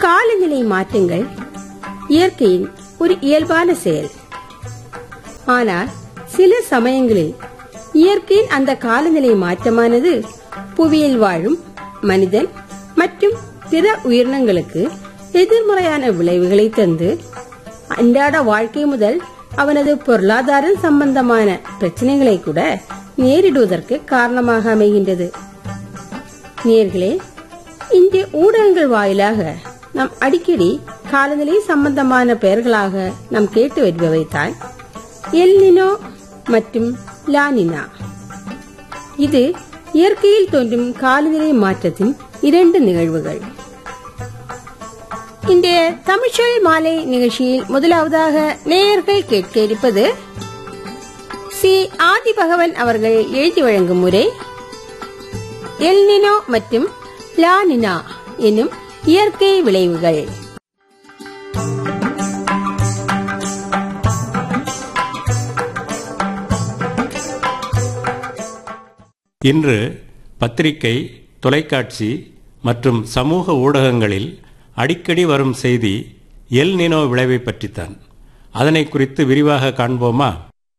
காலநிலை மாற்றங்கள் இயற்கையின் ஒரு இயல்பான செயல் ஆனால் சில சமயங்களில் இயற்கையின் அந்த காலநிலை மாற்றமானது புவியில் வாழும் மனிதன் மற்றும் பிற உயிரினங்களுக்கு எதிர்மறையான விளைவுகளை தந்து அன்றாட வாழ்க்கை முதல் அவனது பொருளாதாரம் சம்பந்தமான பிரச்சனைகளை கூட நேரிடுவதற்கு காரணமாக அமைகின்றது நேர்களே இன்றைய ஊடகங்கள் வாயிலாக நாம் அடிக்கடி காலநிலை சம்பந்தமான பெயர்களாக நாம் கேட்டு வருபவைத்தான் எல்னினோ மற்றும் லானினா இது இயற்கையில் தோன்றும் காலநிலை மாற்றத்தின் இரண்டு நிகழ்வுகள் இன்றைய தமிழ்ச்சொல் மாலை நிகழ்ச்சியில் முதலாவதாக நேயர்கள் கேட்க இருப்பது சி ஆதி பகவன் அவர்கள் எழுதி வழங்கும் முறை எல்னினோ மற்றும் லானினா எனும் இயற்கை விளைவுகள் இன்று பத்திரிகை தொலைக்காட்சி மற்றும் சமூக ஊடகங்களில் அடிக்கடி வரும் செய்தி எல் நினோ விளைவை பற்றித்தான் அதனை குறித்து விரிவாக காண்போமா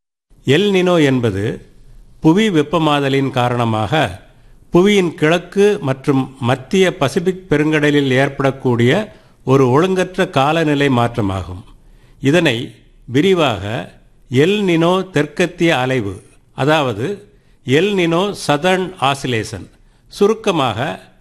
எல் நினோ என்பது புவி வெப்பமாதலின் காரணமாக புவியின் கிழக்கு மற்றும் மத்திய பசிபிக் பெருங்கடலில் ஏற்படக்கூடிய ஒரு ஒழுங்கற்ற காலநிலை மாற்றமாகும் இதனை விரிவாக எல் நினோ தெற்கத்திய அலைவு அதாவது எல் நினோ சதர்ன் ஆசிலேஷன் சுருக்கமாக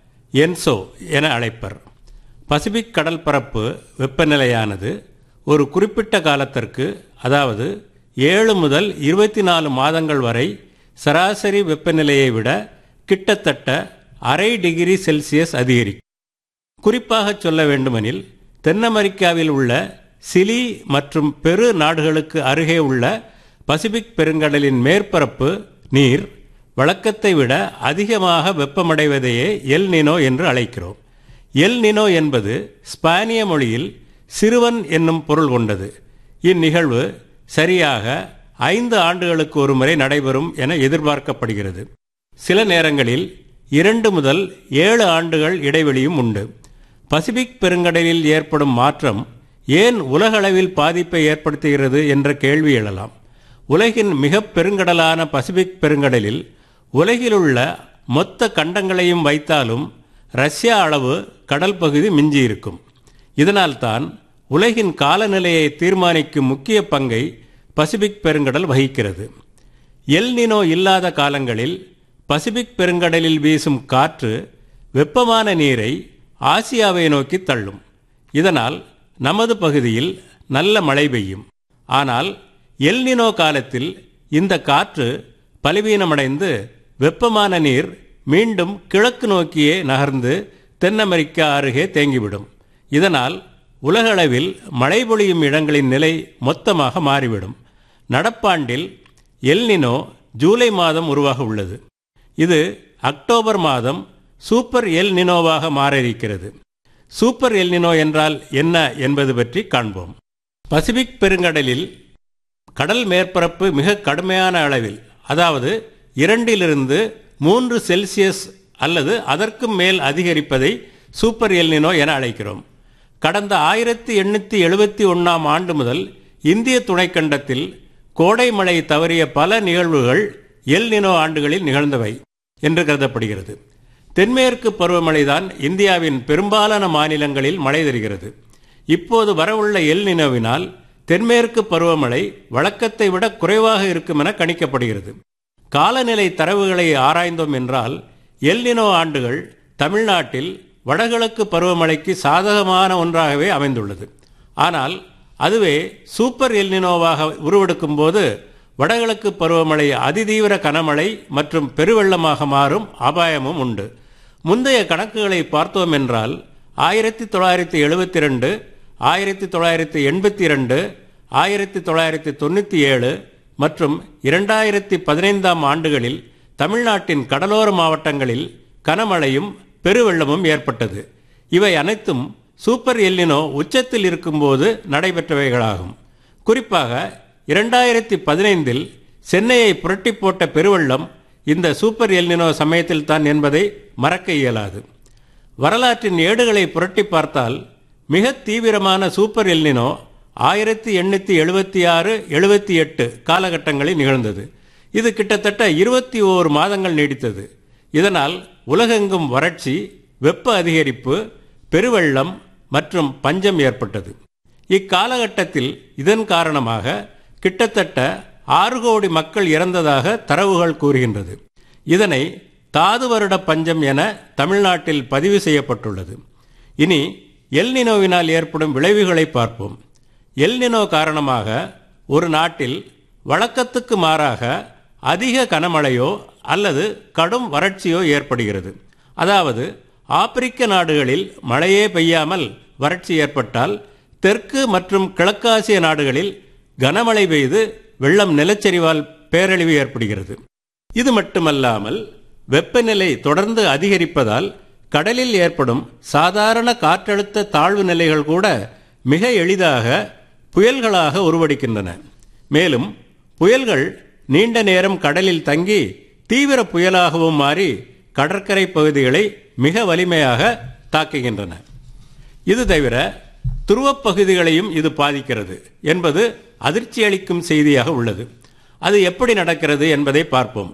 என்சோ என அழைப்பர் பசிபிக் கடல் பரப்பு வெப்பநிலையானது ஒரு குறிப்பிட்ட காலத்திற்கு அதாவது ஏழு முதல் இருபத்தி நாலு மாதங்கள் வரை சராசரி வெப்பநிலையை விட கிட்டத்தட்ட அரை டிகிரி செல்சியஸ் அதிகரிக்கும் குறிப்பாக சொல்ல வேண்டுமெனில் தென் அமெரிக்காவில் உள்ள சிலி மற்றும் பெரு நாடுகளுக்கு அருகே உள்ள பசிபிக் பெருங்கடலின் மேற்பரப்பு நீர் வழக்கத்தை விட அதிகமாக வெப்பமடைவதையே எல் நினோ என்று அழைக்கிறோம் எல் நினோ என்பது ஸ்பானிய மொழியில் சிறுவன் என்னும் பொருள் கொண்டது இந்நிகழ்வு சரியாக ஐந்து ஆண்டுகளுக்கு ஒரு முறை நடைபெறும் என எதிர்பார்க்கப்படுகிறது சில நேரங்களில் இரண்டு முதல் ஏழு ஆண்டுகள் இடைவெளியும் உண்டு பசிபிக் பெருங்கடலில் ஏற்படும் மாற்றம் ஏன் உலகளவில் பாதிப்பை ஏற்படுத்துகிறது என்ற கேள்வி எழலாம் உலகின் மிக பெருங்கடலான பசிபிக் பெருங்கடலில் உலகிலுள்ள மொத்த கண்டங்களையும் வைத்தாலும் ரஷ்யா அளவு கடல் பகுதி மிஞ்சியிருக்கும் இதனால்தான் உலகின் காலநிலையை தீர்மானிக்கும் முக்கிய பங்கை பசிபிக் பெருங்கடல் வகிக்கிறது எல் நினோ இல்லாத காலங்களில் பசிபிக் பெருங்கடலில் வீசும் காற்று வெப்பமான நீரை ஆசியாவை நோக்கி தள்ளும் இதனால் நமது பகுதியில் நல்ல மழை பெய்யும் ஆனால் எல்னினோ காலத்தில் இந்த காற்று பலவீனமடைந்து வெப்பமான நீர் மீண்டும் கிழக்கு நோக்கியே நகர்ந்து தென் அமெரிக்கா அருகே தேங்கிவிடும் இதனால் உலகளவில் மழை பொழியும் இடங்களின் நிலை மொத்தமாக மாறிவிடும் நடப்பாண்டில் எல்னினோ ஜூலை மாதம் உருவாக உள்ளது இது அக்டோபர் மாதம் சூப்பர் எல் நினோவாக மாற இருக்கிறது சூப்பர் எல் நினோ என்றால் என்ன என்பது பற்றி காண்போம் பசிபிக் பெருங்கடலில் கடல் மேற்பரப்பு மிக கடுமையான அளவில் அதாவது இரண்டிலிருந்து மூன்று செல்சியஸ் அல்லது அதற்கும் மேல் அதிகரிப்பதை சூப்பர் எல்னினோ என அழைக்கிறோம் கடந்த ஆயிரத்தி எண்ணூற்றி எழுபத்தி ஒன்றாம் ஆண்டு முதல் இந்திய துணைக்கண்டத்தில் கோடை மழை தவறிய பல நிகழ்வுகள் எல் நினோ ஆண்டுகளில் நிகழ்ந்தவை என்று கருதப்படுகிறது தென்மேற்கு பருவமழைதான் இந்தியாவின் பெரும்பாலான மாநிலங்களில் மழை தருகிறது இப்போது வரவுள்ள எல் நினோவினால் தென்மேற்கு பருவமழை வழக்கத்தை விட குறைவாக இருக்கும் என கணிக்கப்படுகிறது காலநிலை தரவுகளை ஆராய்ந்தோம் என்றால் எல்னினோ ஆண்டுகள் தமிழ்நாட்டில் வடகிழக்கு பருவமழைக்கு சாதகமான ஒன்றாகவே அமைந்துள்ளது ஆனால் அதுவே சூப்பர் எல்னினோவாக உருவெடுக்கும் போது வடகிழக்கு பருவமழை அதிதீவிர கனமழை மற்றும் பெருவெள்ளமாக மாறும் அபாயமும் உண்டு முந்தைய கணக்குகளை பார்த்தோம் என்றால் ஆயிரத்தி தொள்ளாயிரத்தி எழுபத்தி ரெண்டு ஆயிரத்தி தொள்ளாயிரத்தி எண்பத்தி ரெண்டு ஆயிரத்தி தொள்ளாயிரத்தி தொண்ணூற்றி ஏழு மற்றும் இரண்டாயிரத்தி பதினைந்தாம் ஆண்டுகளில் தமிழ்நாட்டின் கடலோர மாவட்டங்களில் கனமழையும் பெருவெள்ளமும் ஏற்பட்டது இவை அனைத்தும் சூப்பர் எல்லினோ உச்சத்தில் இருக்கும்போது நடைபெற்றவைகளாகும் குறிப்பாக இரண்டாயிரத்தி பதினைந்தில் சென்னையை புரட்டி போட்ட பெருவெள்ளம் இந்த சூப்பர் எல்னினோ சமயத்தில் தான் என்பதை மறக்க இயலாது வரலாற்றின் ஏடுகளை புரட்டி பார்த்தால் மிக தீவிரமான சூப்பர் எல்னினோ ஆயிரத்தி எண்ணூற்றி எழுபத்தி ஆறு எழுபத்தி எட்டு காலகட்டங்களில் நிகழ்ந்தது இது கிட்டத்தட்ட இருபத்தி ஓரு மாதங்கள் நீடித்தது இதனால் உலகெங்கும் வறட்சி வெப்ப அதிகரிப்பு பெருவெள்ளம் மற்றும் பஞ்சம் ஏற்பட்டது இக்காலகட்டத்தில் இதன் காரணமாக கிட்டத்தட்ட ஆறு கோடி மக்கள் இறந்ததாக தரவுகள் கூறுகின்றது இதனை தாது வருட பஞ்சம் என தமிழ்நாட்டில் பதிவு செய்யப்பட்டுள்ளது இனி எல்னினோவினால் ஏற்படும் விளைவுகளை பார்ப்போம் எல்னினோ காரணமாக ஒரு நாட்டில் வழக்கத்துக்கு மாறாக அதிக கனமழையோ அல்லது கடும் வறட்சியோ ஏற்படுகிறது அதாவது ஆப்பிரிக்க நாடுகளில் மழையே பெய்யாமல் வறட்சி ஏற்பட்டால் தெற்கு மற்றும் கிழக்காசிய நாடுகளில் கனமழை பெய்து வெள்ளம் நிலச்சரிவால் பேரழிவு ஏற்படுகிறது இது மட்டுமல்லாமல் வெப்பநிலை தொடர்ந்து அதிகரிப்பதால் கடலில் ஏற்படும் சாதாரண காற்றழுத்த தாழ்வு நிலைகள் கூட மிக எளிதாக புயல்களாக உருவெடுக்கின்றன மேலும் புயல்கள் நீண்ட நேரம் கடலில் தங்கி தீவிர புயலாகவும் மாறி கடற்கரை பகுதிகளை மிக வலிமையாக தாக்குகின்றன இது தவிர துருவப் பகுதிகளையும் இது பாதிக்கிறது என்பது அதிர்ச்சி அளிக்கும் செய்தியாக உள்ளது அது எப்படி நடக்கிறது என்பதை பார்ப்போம்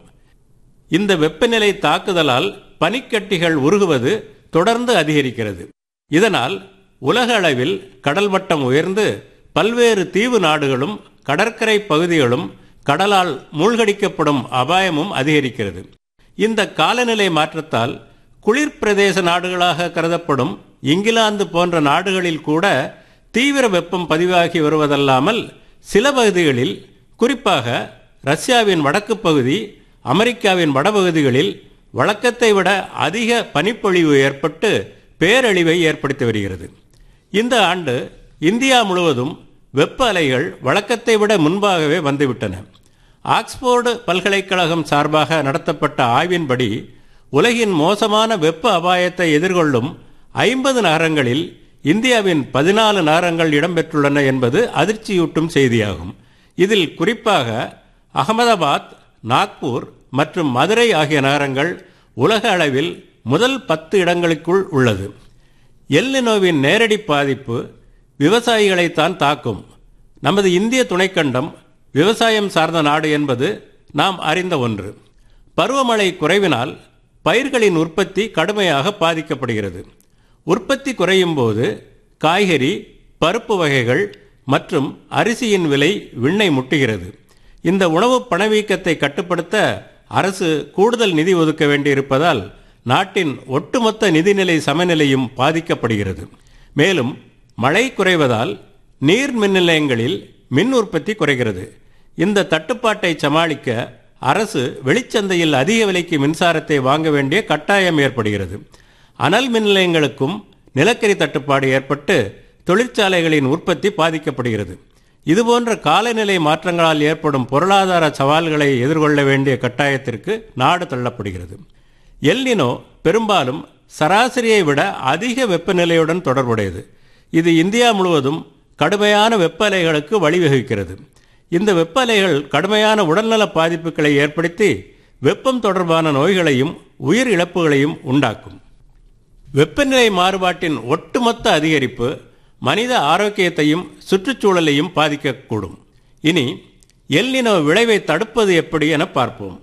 இந்த வெப்பநிலை தாக்குதலால் பனிக்கட்டிகள் உருகுவது தொடர்ந்து அதிகரிக்கிறது இதனால் உலக அளவில் கடல் மட்டம் உயர்ந்து பல்வேறு தீவு நாடுகளும் கடற்கரை பகுதிகளும் கடலால் மூழ்கடிக்கப்படும் அபாயமும் அதிகரிக்கிறது இந்த காலநிலை மாற்றத்தால் குளிர் பிரதேச நாடுகளாக கருதப்படும் இங்கிலாந்து போன்ற நாடுகளில் கூட தீவிர வெப்பம் பதிவாகி வருவதல்லாமல் சில பகுதிகளில் குறிப்பாக ரஷ்யாவின் வடக்கு பகுதி அமெரிக்காவின் வடபகுதிகளில் வழக்கத்தை விட அதிக பனிப்பொழிவு ஏற்பட்டு பேரழிவை ஏற்படுத்தி வருகிறது இந்த ஆண்டு இந்தியா முழுவதும் வெப்ப அலைகள் வழக்கத்தை விட முன்பாகவே வந்துவிட்டன ஆக்ஸ்போர்டு பல்கலைக்கழகம் சார்பாக நடத்தப்பட்ட ஆய்வின்படி உலகின் மோசமான வெப்ப அபாயத்தை எதிர்கொள்ளும் ஐம்பது நகரங்களில் இந்தியாவின் பதினாலு நகரங்கள் இடம்பெற்றுள்ளன என்பது அதிர்ச்சியூட்டும் செய்தியாகும் இதில் குறிப்பாக அகமதாபாத் நாக்பூர் மற்றும் மதுரை ஆகிய நகரங்கள் உலக அளவில் முதல் பத்து இடங்களுக்குள் உள்ளது எல்லினோவின் நேரடி பாதிப்பு விவசாயிகளைத்தான் தாக்கும் நமது இந்திய துணைக்கண்டம் விவசாயம் சார்ந்த நாடு என்பது நாம் அறிந்த ஒன்று பருவமழை குறைவினால் பயிர்களின் உற்பத்தி கடுமையாக பாதிக்கப்படுகிறது உற்பத்தி குறையும் போது காய்கறி பருப்பு வகைகள் மற்றும் அரிசியின் விலை விண்ணை முட்டுகிறது இந்த உணவு பணவீக்கத்தை கட்டுப்படுத்த அரசு கூடுதல் நிதி ஒதுக்க வேண்டியிருப்பதால் நாட்டின் ஒட்டுமொத்த நிதிநிலை சமநிலையும் பாதிக்கப்படுகிறது மேலும் மழை குறைவதால் நீர் மின் நிலையங்களில் மின் உற்பத்தி குறைகிறது இந்த தட்டுப்பாட்டை சமாளிக்க அரசு வெளிச்சந்தையில் அதிக விலைக்கு மின்சாரத்தை வாங்க வேண்டிய கட்டாயம் ஏற்படுகிறது அனல் மின் நிலையங்களுக்கும் நிலக்கரி தட்டுப்பாடு ஏற்பட்டு தொழிற்சாலைகளின் உற்பத்தி பாதிக்கப்படுகிறது இதுபோன்ற காலநிலை மாற்றங்களால் ஏற்படும் பொருளாதார சவால்களை எதிர்கொள்ள வேண்டிய கட்டாயத்திற்கு நாடு தள்ளப்படுகிறது எல்னினோ பெரும்பாலும் சராசரியை விட அதிக வெப்பநிலையுடன் தொடர்புடையது இது இந்தியா முழுவதும் கடுமையான வெப்ப அலைகளுக்கு வழிவகுக்கிறது இந்த வெப்ப அலைகள் கடுமையான உடல்நல பாதிப்புகளை ஏற்படுத்தி வெப்பம் தொடர்பான நோய்களையும் உயிர் இழப்புகளையும் உண்டாக்கும் வெப்பநிலை மாறுபாட்டின் ஒட்டுமொத்த அதிகரிப்பு மனித ஆரோக்கியத்தையும் சுற்றுச்சூழலையும் பாதிக்கக்கூடும் இனி எல்னினோ விளைவை தடுப்பது எப்படி என பார்ப்போம்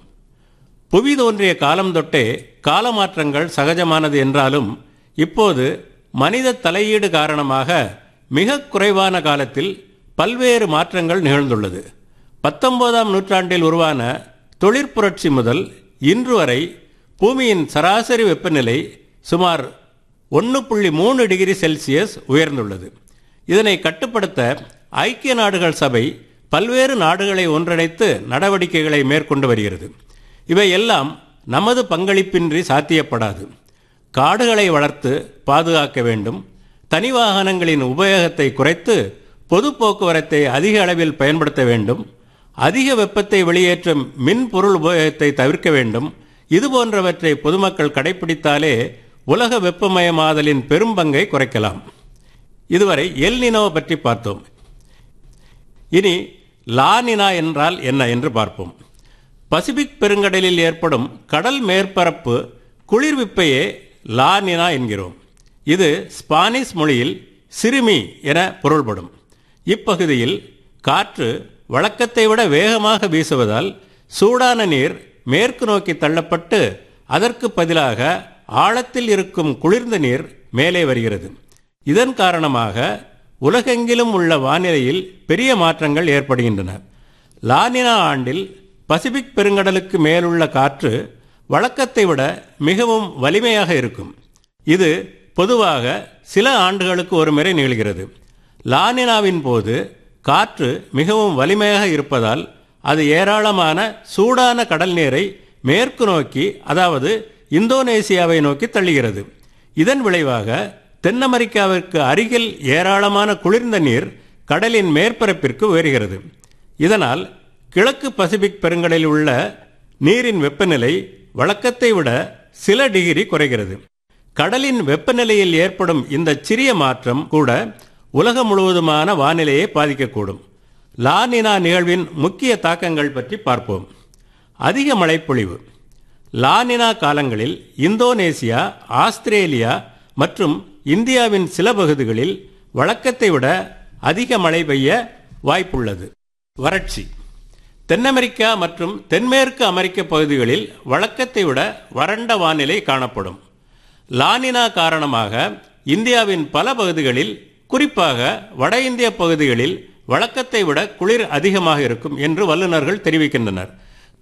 புவி தோன்றிய காலம் தொட்டே காலமாற்றங்கள் சகஜமானது என்றாலும் இப்போது மனித தலையீடு காரணமாக மிக குறைவான காலத்தில் பல்வேறு மாற்றங்கள் நிகழ்ந்துள்ளது பத்தொன்பதாம் நூற்றாண்டில் உருவான தொழிற்புரட்சி முதல் இன்று வரை பூமியின் சராசரி வெப்பநிலை சுமார் ஒன்று புள்ளி மூணு டிகிரி செல்சியஸ் உயர்ந்துள்ளது இதனை கட்டுப்படுத்த ஐக்கிய நாடுகள் சபை பல்வேறு நாடுகளை ஒன்றிணைத்து நடவடிக்கைகளை மேற்கொண்டு வருகிறது இவை எல்லாம் நமது பங்களிப்பின்றி சாத்தியப்படாது காடுகளை வளர்த்து பாதுகாக்க வேண்டும் தனி வாகனங்களின் உபயோகத்தை குறைத்து பொது போக்குவரத்தை அதிக அளவில் பயன்படுத்த வேண்டும் அதிக வெப்பத்தை வெளியேற்றும் மின் பொருள் உபயோகத்தை தவிர்க்க வேண்டும் இது போன்றவற்றை பொதுமக்கள் கடைபிடித்தாலே உலக வெப்பமயமாதலின் பெரும் பங்கை குறைக்கலாம் இதுவரை எல் நினோவை பற்றி பார்த்தோம் இனி லானினா என்றால் என்ன என்று பார்ப்போம் பசிபிக் பெருங்கடலில் ஏற்படும் கடல் மேற்பரப்பு குளிர்விப்பையே லானினா என்கிறோம் இது ஸ்பானிஷ் மொழியில் சிறுமி என பொருள்படும் இப்பகுதியில் காற்று வழக்கத்தை விட வேகமாக வீசுவதால் சூடான நீர் மேற்கு நோக்கி தள்ளப்பட்டு அதற்கு பதிலாக ஆழத்தில் இருக்கும் குளிர்ந்த நீர் மேலே வருகிறது இதன் காரணமாக உலகெங்கிலும் உள்ள வானிலையில் பெரிய மாற்றங்கள் ஏற்படுகின்றன லானினா ஆண்டில் பசிபிக் பெருங்கடலுக்கு மேலுள்ள காற்று வழக்கத்தை விட மிகவும் வலிமையாக இருக்கும் இது பொதுவாக சில ஆண்டுகளுக்கு ஒரு முறை நிகழ்கிறது லானினாவின் போது காற்று மிகவும் வலிமையாக இருப்பதால் அது ஏராளமான சூடான கடல் நீரை மேற்கு நோக்கி அதாவது இந்தோனேசியாவை நோக்கி தள்ளுகிறது இதன் விளைவாக தென் அமெரிக்காவிற்கு அருகில் ஏராளமான குளிர்ந்த நீர் கடலின் மேற்பரப்பிற்கு உயர்கிறது இதனால் கிழக்கு பசிபிக் பெருங்கடலில் உள்ள நீரின் வெப்பநிலை வழக்கத்தை விட சில டிகிரி குறைகிறது கடலின் வெப்பநிலையில் ஏற்படும் இந்த சிறிய மாற்றம் கூட உலகம் முழுவதுமான வானிலையை பாதிக்கக்கூடும் லானினா நிகழ்வின் முக்கிய தாக்கங்கள் பற்றி பார்ப்போம் அதிக மழைப்பொழிவு லானினா காலங்களில் இந்தோனேசியா ஆஸ்திரேலியா மற்றும் இந்தியாவின் சில பகுதிகளில் வழக்கத்தை விட அதிக மழை பெய்ய வாய்ப்புள்ளது வறட்சி தென் அமெரிக்கா மற்றும் தென்மேற்கு அமெரிக்க பகுதிகளில் வழக்கத்தை விட வறண்ட வானிலை காணப்படும் லானினா காரணமாக இந்தியாவின் பல பகுதிகளில் குறிப்பாக வட இந்திய பகுதிகளில் வழக்கத்தை விட குளிர் அதிகமாக இருக்கும் என்று வல்லுநர்கள் தெரிவிக்கின்றனர்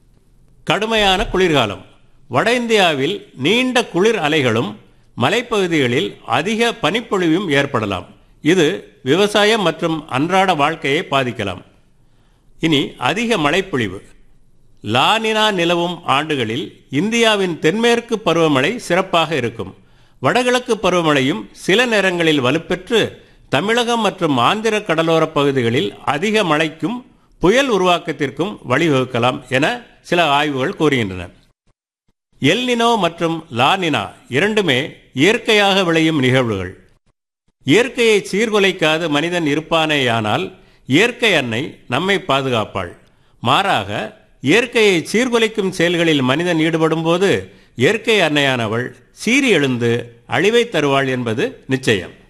கடுமையான குளிர்காலம் வட இந்தியாவில் நீண்ட குளிர் அலைகளும் மலைப்பகுதிகளில் அதிக பனிப்பொழிவும் ஏற்படலாம் இது விவசாயம் மற்றும் அன்றாட வாழ்க்கையை பாதிக்கலாம் இனி அதிக மழைப்பொழிவு லானினா நிலவும் ஆண்டுகளில் இந்தியாவின் தென்மேற்கு பருவமழை சிறப்பாக இருக்கும் வடகிழக்கு பருவமழையும் சில நேரங்களில் வலுப்பெற்று தமிழகம் மற்றும் ஆந்திர கடலோர பகுதிகளில் அதிக மழைக்கும் புயல் உருவாக்கத்திற்கும் வழிவகுக்கலாம் என சில ஆய்வுகள் கூறுகின்றன எல்னினோ மற்றும் லானினா இரண்டுமே இயற்கையாக விளையும் நிகழ்வுகள் இயற்கையை சீர்குலைக்காது மனிதன் இருப்பானேயானால் இயற்கை அன்னை நம்மை பாதுகாப்பாள் மாறாக இயற்கையை சீர்குலைக்கும் செயல்களில் மனிதன் ஈடுபடும் போது இயற்கை அன்னையானவள் சீறி எழுந்து அழிவை தருவாள் என்பது நிச்சயம்